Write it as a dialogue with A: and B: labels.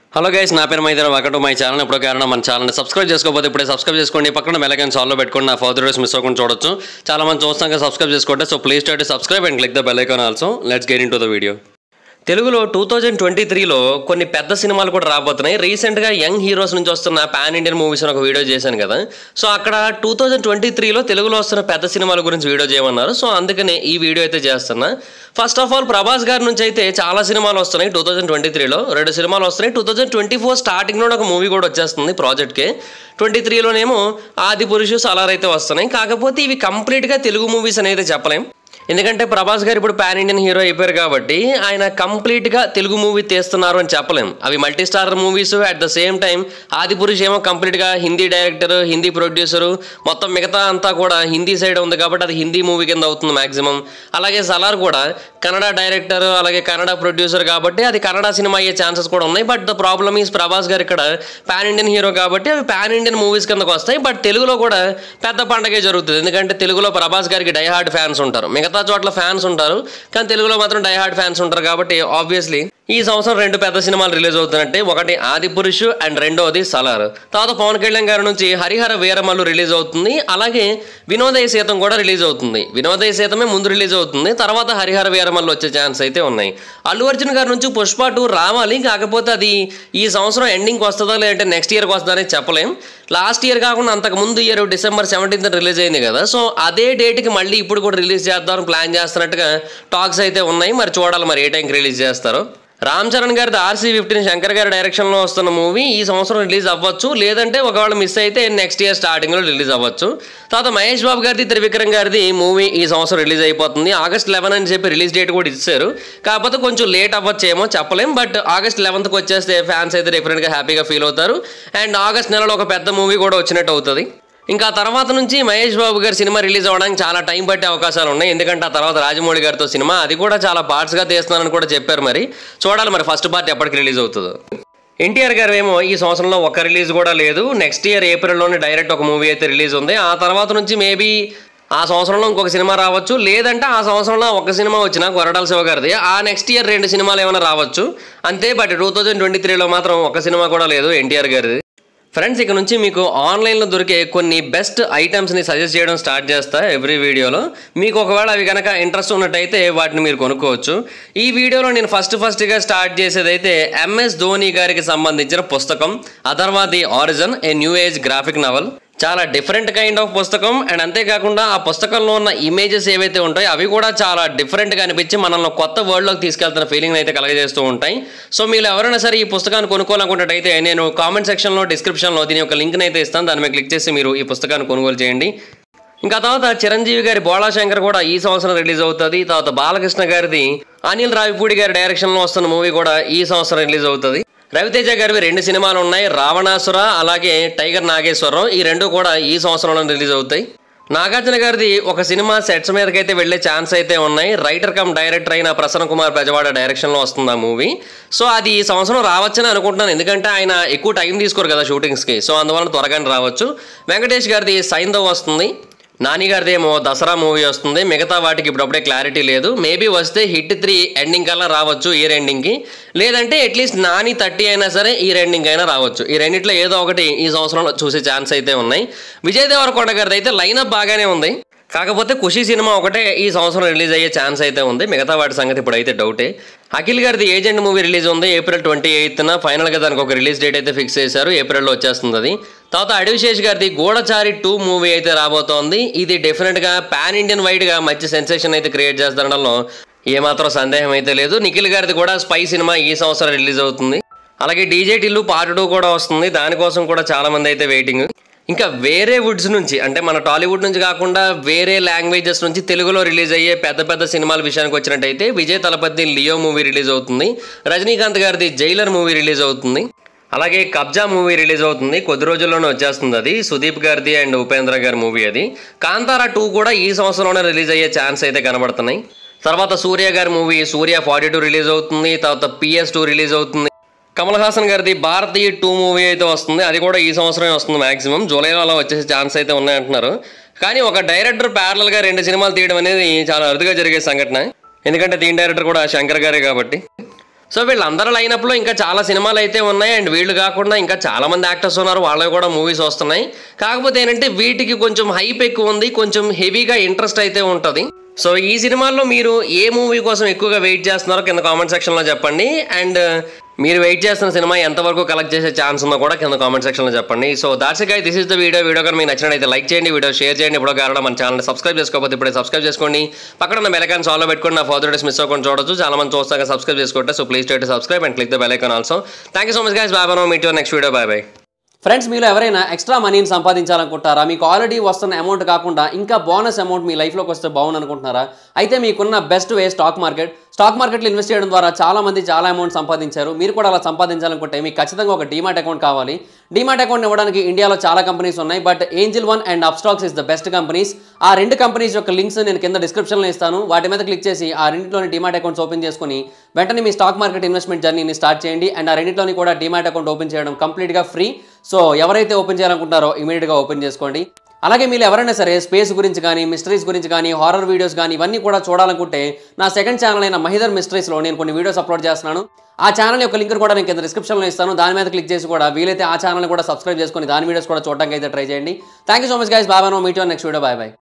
A: hello guys నా పేరు మైదర్ వెల్కమ్ టు మై ఛానల్ ఇప్పుడు కారణం మన ఛానల్ సబ్స్క్రైబ్ చేసుకోకపోతే ఇప్పుడే సబ్స్క్రైబ్ చేసుకోండి పక్కన బెల్లైకన్ సాల్లో పెట్టుకోండి నా ఫర్దర్ వీడియోస్ మిస్ అవ్వకుండా చూడొచ్చు చాలా మంది చూస్తాం కదా సబ్స్క్రైబ్ చేసుకోండి so please to subscribe and click the bell icon also let's get in to the video తెలుగులో టూ థౌజండ్ ట్వంటీ త్రీలో కొన్ని పెద్ద సినిమాలు కూడా రాబోతున్నాయి రీసెంట్గా యంగ్ హీరోస్ నుంచి వస్తున్న పాన్ ఇండియన్ మూవీస్ అని ఒక వీడియో చేశాను కదా సో అక్కడ టూ థౌజండ్ ట్వంటీ త్రీలో తెలుగులో వస్తున్న పెద్ద సినిమాల గురించి వీడియో చేయమన్నారు సో అందుకనే ఈ వీడియో అయితే చేస్తున్నా ఫస్ట్ ఆఫ్ ఆల్ ప్రభాస్ గారి నుంచి అయితే చాలా సినిమాలు వస్తున్నాయి టూ థౌజండ్ ట్వంటీ త్రీలో రెండు సినిమాలు వస్తున్నాయి టూ థౌజండ్ ట్వంటీ ఫోర్ స్టార్టింగ్లో ఒక మూవీ కూడా వచ్చేస్తుంది ప్రాజెక్ట్కి ట్వంటీ త్రీలోనేమో ఆది పురుషు సలార్ అయితే వస్తున్నాయి కాకపోతే ఇవి కంప్లీట్గా తెలుగు మూవీస్ అనేది చెప్పలేం ఎందుకంటే ప్రభాస్ గారు ఇప్పుడు పాన్ ఇండియన్ హీరో అయిపోయారు కాబట్టి ఆయన కంప్లీట్గా తెలుగు మూవీ తీస్తున్నారు అని చెప్పలేం అవి multi star movies at the same time Adipurush ఏమో కంప్లీట్గా హిందీ డైరెక్టర్ హిందీ ప్రొడ్యూసరు మొత్తం మిగతా అంతా కూడా హిందీ సైడ్ ఉంది కాబట్టి అది హిందీ మూవీ కింద అవుతుంది మాక్సిమం అలాగే సలార్ కూడా కన్నడ డైరెక్టర్ అలాగే కన్నడ ప్రొడ్యూసర్ కాబట్టి అది కన్నడ సినిమా అయ్యే ఛాన్సెస్ కూడా ఉన్నాయి but the problem is Prabhas గారు ఇక్కడ పాన్ ఇండియన్ హీరో కాబట్టి అవి పాన్ ఇండియన్ మూవీస్ కిందకు వస్తాయి బట్ తెలుగులో కూడా పెద్ద పండగే జరుగుతుంది ఎందుకంటే తెలుగులో ప్రభాస్ గారికి డైహార్డ్ ఫ్యాన్స్ ఉంటారు మిగతా చోట్ల ఫ్యాన్స్ ఉంటారు కానీ తెలుగులో మాత్రం డైహార్డ్ ఫ్యాన్స్ ఉంటారు కాబట్టి ఆబ్వియస్లీ ఈ సంవత్సరం రెండు పెద్ద సినిమాలు రిలీజ్ అవుతున్నట్టే ఒకటి ఆది పురుష్ అండ్ రెండోది సలార్ తర్వాత పవన్ కళ్యాణ్ గారి నుంచి హరిహర వీరమల్లు రిలీజ్ అవుతుంది అలాగే వినోదయ సీతం కూడా రిలీజ్ అవుతుంది వినోదయ సీతమే ముందు రిలీజ్ అవుతుంది తర్వాత హరిహర వీరమల్లు వచ్చే ఛాన్స్ అయితే ఉన్నాయి అల్లు అర్జున్ గారి నుంచి పుష్ప టూ రావాలి కాకపోతే అది ఈ సంవత్సరం ఎండింగ్కి వస్తుందా లేదంటే నెక్స్ట్ ఇయర్కి వస్తుందా అనేది చెప్పలేం లాస్ట్ ఇయర్ కాకుండా అంతకు ముందు ఇయర్ డిసెంబర్ సెవెంటీన్త్ రిలీజ్ అయింది కదా సో అదే డేట్కి మళ్ళీ ఇప్పుడు కూడా రిలీజ్ చేద్దామని ప్లాన్ చేస్తున్నట్టుగా టాక్స్ అయితే ఉన్నాయి మరి చూడాలి మరి ఏ టైంకి రిలీజ్ చేస్తారో రామ్ చరణ్ గారిది ఆర్సీ ఫిఫ్టీన్ శంకర్ గారి డైరెక్షన్లో వస్తున్న మూవీ ఈ సంవత్సరం రిలీజ్ అవ్వచ్చు లేదంటే ఒకవేళ మిస్ అయితే నెక్స్ట్ ఇయర్ స్టార్టింగ్లో రిలీజ్ అవ్వచ్చు తర్వాత మహేష్ బాబు గారిది త్రివిక్రమ్ గారిది మూవీ ఈ సంవత్సరం రిలీజ్ అయిపోతుంది ఆగస్ట్ లెవెన్ అని చెప్పి రిలీజ్ డేట్ కూడా ఇచ్చారు కాకపోతే కొంచెం లేట్ అవ్వచ్చేమో చెప్పలేం బట్ ఆగస్ట్ లెవెన్త్కి వచ్చేస్తే ఫ్యాన్స్ అయితే డెఫినెట్గా హ్యాపీగా ఫీల్ అవుతారు అండ్ ఆగస్ట్ నెలలో ఒక పెద్ద మూవీ కూడా వచ్చినట్టు అవుతుంది ఇంకా తర్వాత నుంచి మహేష్ బాబు గారి సినిమా రిలీజ్ అవ్వడానికి చాలా టైం పట్టే అవకాశాలు ఉన్నాయి ఎందుకంటే ఆ తర్వాత రాజమౌళి గారితో సినిమా అది కూడా చాలా పార్ట్స్గా తీస్తున్నానని కూడా చెప్పారు మరి చూడాలి మరి ఫస్ట్ పార్ట్ ఎప్పటికి రిలీజ్ అవుతుందో ఎన్టీఆర్ గారు ఏమో ఈ సంవత్సరంలో ఒక రిలీజ్ కూడా లేదు నెక్స్ట్ ఇయర్ ఏప్రిల్లోనే డైరెక్ట్ ఒక మూవీ అయితే రిలీజ్ ఉంది ఆ తర్వాత నుంచి మేబీ ఆ సంవత్సరంలో ఇంకొక సినిమా రావచ్చు లేదంటే ఆ సంవత్సరంలో ఒక సినిమా వచ్చినా కొరటాల శివ గారిది ఆ నెక్స్ట్ ఇయర్ రెండు సినిమాలు ఏమైనా రావచ్చు అంతే బట్ టూ థౌజండ్ ట్వంటీ త్రీలో మాత్రం ఒక సినిమా కూడా లేదు ఎన్టీఆర్ గారిది ఫ్రెండ్స్ ఇక నుంచి మీకు ఆన్లైన్లో దొరికే కొన్ని బెస్ట్ ఐటమ్స్ని సజెస్ట్ చేయడం స్టార్ట్ చేస్తా ఎవ్రీ వీడియోలో మీకు ఒకవేళ అవి కనుక ఇంట్రెస్ట్ ఉన్నట్టయితే వాటిని మీరు కొనుక్కోవచ్చు ఈ వీడియోలో నేను ఫస్ట్ ఫస్ట్గా స్టార్ట్ చేసేదైతే ఎంఎస్ ధోని గారికి సంబంధించిన పుస్తకం Atharva the origin a new age graphic novel చాలా డిఫరెంట్ కైండ్ ఆఫ్ పుస్తకం అండ్ అంతేకాకుండా ఆ పుస్తకంలో ఉన్న ఇమేజెస్ ఏవైతే ఉంటాయో అవి కూడా చాలా డిఫరెంట్గా అనిపించి మనల్ని కొత్త వరల్డ్లోకి తీసుకెళ్తున్న ఫీలింగ్ అయితే కలగజేస్తూ ఉంటాయి సో మీరు ఎవరైనా సరే ఈ పుస్తకాన్ని కొనుక్కోవాలనుకున్నట్టయితే నేను కామెంట్ సెక్షన్లో డిస్క్రిప్షన్లో దీని యొక్క లింక్ని అయితే ఇస్తాను దాని మీద క్లిక్ చేసి మీరు ఈ పుస్తకాన్ని కొనుగోలు చేయండి ఇంకా తర్వాత చిరంజీవి గారి బోళా శంకర్ కూడా ఈ సంవత్సరం రిలీజ్ అవుతుంది తర్వాత బాలకృష్ణ గారిది అనిల్ రావిపూడి గారి డైరెక్షన్లో వస్తున్న మూవీ కూడా ఈ సంవత్సరం రిలీజ్ అవుతుంది రవితేజ గారివి రెండు సినిమాలు ఉన్నాయి రావణాసుర అలాగే టైగర్ నాగేశ్వరం ఈ రెండు కూడా ఈ సంవత్సరంలో రిలీజ్ అవుతాయి నాగార్జున గారిది ఒక సినిమా సెట్స్ మీదకైతే వెళ్ళే ఛాన్స్ అయితే ఉన్నాయి రైటర్ కమ్ డైరెక్టర్ అయిన ప్రసన్న కుమార్ బెజవాడ డైరెక్షన్లో వస్తుంది ఆ మూవీ సో అది ఈ సంవత్సరం రావచ్చని అనుకుంటున్నాను ఎందుకంటే ఆయన ఎక్కువ టైం తీసుకోరు కదా షూటింగ్స్కి సో అందువలన త్వరగానే రావచ్చు వెంకటేష్ గారిది సైందవ్ వస్తుంది నాని గారిది ఏమో దసరా మూవీ వస్తుంది మిగతా వాటికి ఇప్పుడప్పుడే క్లారిటీ లేదు మేబీ వస్తే హిట్ త్రీ ఎండింగ్ కల్లా రావచ్చు ఇయర్ ఎండింగ్కి లేదంటే అట్లీస్ట్ నాని థర్టీ అయినా సరే ఈ ఎండింగ్ అయినా రావచ్చు ఈ రెండిట్లో ఏదో ఒకటి ఈ సంవత్సరంలో చూసే ఛాన్స్ అయితే ఉన్నాయి విజయ్ దేవరకొండ గారిది అయితే లైనప్ బాగానే ఉంది కాకపోతే ఖుషి సినిమా ఒకటే ఈ సంవత్సరం రిలీజ్ అయ్యే ఛాన్స్ అయితే ఉంది మిగతా వాటి సంగతి ఇప్పుడు అయితే డౌటే అఖిల్ గారిది ఏజెంట్ మూవీ రిలీజ్ ఉంది ఏప్రిల్ ట్వంటీ ఎయిత్న ఫైనల్గా దానికి ఒక రిలీజ్ డేట్ అయితే ఫిక్స్ చేశారు ఏప్రిల్లో వచ్చేస్తుంది అది తర్వాత అడివిశేష్ గారిది గూఢచారి టూ మూవీ అయితే రాబోతోంది ఇది డెఫినెట్గా పాన్ ఇండియన్ వైడ్గా మంచి సెన్సేషన్ అయితే క్రియేట్ చేస్తుండడంలో ఏమాత్రం సందేహం అయితే లేదు నిఖిల్ గారిది కూడా స్పై సినిమా ఈ సంవత్సరం రిలీజ్ అవుతుంది అలాగే డీజే టిల్లు పార్ట్ టూ కూడా వస్తుంది దానికోసం కూడా చాలా మంది అయితే వెయిటింగ్ ఇంకా వేరే వుడ్స్ నుంచి అంటే మన టాలీవుడ్ నుంచి కాకుండా వేరే లాంగ్వేజెస్ నుంచి తెలుగులో రిలీజ్ అయ్యే పెద్ద పెద్ద సినిమాల విషయానికి వచ్చినట్టయితే Vijay Thalapathy Leo movie release అవుతుంది రజనీకాంత్ గారిది జైలర్ మూవీ రిలీజ్ అవుతుంది అలాగే కబ్జా మూవీ రిలీజ్ అవుతుంది కొద్ది రోజుల్లోనే వచ్చేస్తుంది అది సుదీప్ గారిది అండ్ ఉపేంద్ర గారి మూవీ అది కాంతారా టూ కూడా ఈ సంవత్సరంలోనే రిలీజ్ అయ్యే ఛాన్స్ అయితే కనబడుతున్నాయి తర్వాత సూర్య గారి movie Suriya forty two release అవుతుంది తర్వాత పిఎస్ టూ రిలీజ్ అవుతుంది కమల్ హాసన్ గారిది భారతీయ టూ మూవీ అయితే వస్తుంది అది కూడా ఈ సంవత్సరమే వస్తుంది మాక్సిమం జూలైలో అలా వచ్చేసే ఛాన్స్ అయితే ఉన్నాయంటున్నారు కానీ ఒక డైరెక్టర్ ప్యారలల్గా రెండు సినిమాలు తీయడం అనేది చాలా అరుదుగా జరిగే సంఘటన ఎందుకంటే దీని డైరెక్టర్ కూడా శంకర్ గారే కాబట్టి సో వీళ్ళందరూ లైనప్లో ఇంకా చాలా సినిమాలు అయితే ఉన్నాయి అండ్ వీళ్ళు కాకుండా ఇంకా చాలా మంది యాక్టర్స్ ఉన్నారు వాళ్ళవి కూడా మూవీస్ వస్తున్నాయి కాకపోతే ఏంటంటే వీటికి కొంచెం హైప్ ఎక్కువ ఉంది కొంచెం హెవీగా ఇంట్రెస్ట్ అయితే ఉంటుంది సో ఈ సినిమాల్లో మీరు ఏ మూవీ కోసం ఎక్కువగా వెయిట్ చేస్తున్నారో కింద కామెంట్ సెక్షన్లో చెప్పండి అండ్ మీరు వెయిట్ చేస్తున్న సినిమా ఎంతవరకు కలెక్ట్ చేసే ఛాన్స్ ఉందో కూడా కింద కామెంట్ సెక్షన్లో చెప్పండి so that's guy this is the video video కానీ మీకు నచ్చినట్లయితే లైక్ చేయండి వీడియో షేర్ చేయండి ఇప్పుడు కారణం మన ఛానల్ సబ్స్క్రైబ్ చేసుకోకపోతే ఇప్పుడే సబ్స్క్రైబ్ చేసుకోండి పక్కన ఉన్న బెల్ ఐకాన్ సాల్వ్ పెట్టుకోండి నా ఫర్దర్ డేస్ మిస్ అవ్వకుండా చూడొచ్చు చాలా మంది చూస్తాక సబ్స్క్రైబ్ చేసుకుంటే so please to subscribe and click the bell icon also thank you so much guys bye bye meet your next video bye bye
B: friends మీలో ఎవరైనా ఎక్స్ట్రా మనీని సంపాదించాలనుకుంటారా మీకు ఆల్రెడీ వస్తున్న అమౌంట్ కాకుండా ఇంకా బోనస్ అమౌంట్ మీ లైఫ్లోకి వస్తే బాగుంది అనుకుంటున్నారా అయితే మీకున్న best way stock market stock మార్కెట్లో ఇన్వెస్ట్ చేయడం ద్వారా చాలా మంది చాలా అమౌంట్ సంపాదించారు మీరు కూడా అలా సంపాదించాలనుకుంటే మీకు ఖచ్చితంగా ఒక డీమాట్ అకౌంట్ కావాలి డీమాట్ అకౌంట్ ఇవ్వడానికి ఇండియాలో చాలా కంపెనీస్ ఉన్నాయి but Angel One and Upstox is the best companies ఆ రెండు కంపెనీస్ యొక్క లింక్స్ నేను కింద డిస్క్రిప్షన్లో ఇస్తాను వాటి మీద క్లిక్ చేసి ఆ రెండింటిలోని డీమాట్ అకౌంట్స్ ఓపెన్ చేసుకుని వెంటనే మీ స్టాక్ మార్కెట్ ఇన్వెస్ట్మెంట్ జర్నీని స్టార్ట్ చేయండి అండ్ ఆ రెండింటిలోని కూడా డీమాట్ అకౌంట్ ఓపెన్ చేయడం కంప్లీట్గా ఫ్రీ సో ఎవరైతే ఓపెన్ చేయాలనుకుంటారో ఇమీడియట్గా ఓపెన్ చేసుకోండి అలాగే మీరు ఎవరైనా సరే స్పేస్ గురించి కానీ మిస్టరీస్ గురించి కానీ హారర్ వీడియోస్ కానీ ఇవన్నీ కూడా చూడాలనుకుంటే నా సెకండ్ ఛానల్ అయిన మహిదర్ మిస్టరీస్లో నేను కొన్ని వీడియోస్ అప్లోడ్ చేస్తున్నాను ఆ ఛానల్ యొక్క లింక్ కూడా నేను కింద డిస్క్రిప్షన్లో ఇస్తాను దాని మీద క్లిక్ చేసి కూడా వీలైతే ఆ ఛానల్ కూడా సబ్స్క్రైబ్ చేసుకొని దాని వీడియోస్ కూడా చూడడానికి అయితే ట్రై చేయండి thank you so much guys బాబానో meet next video bye bye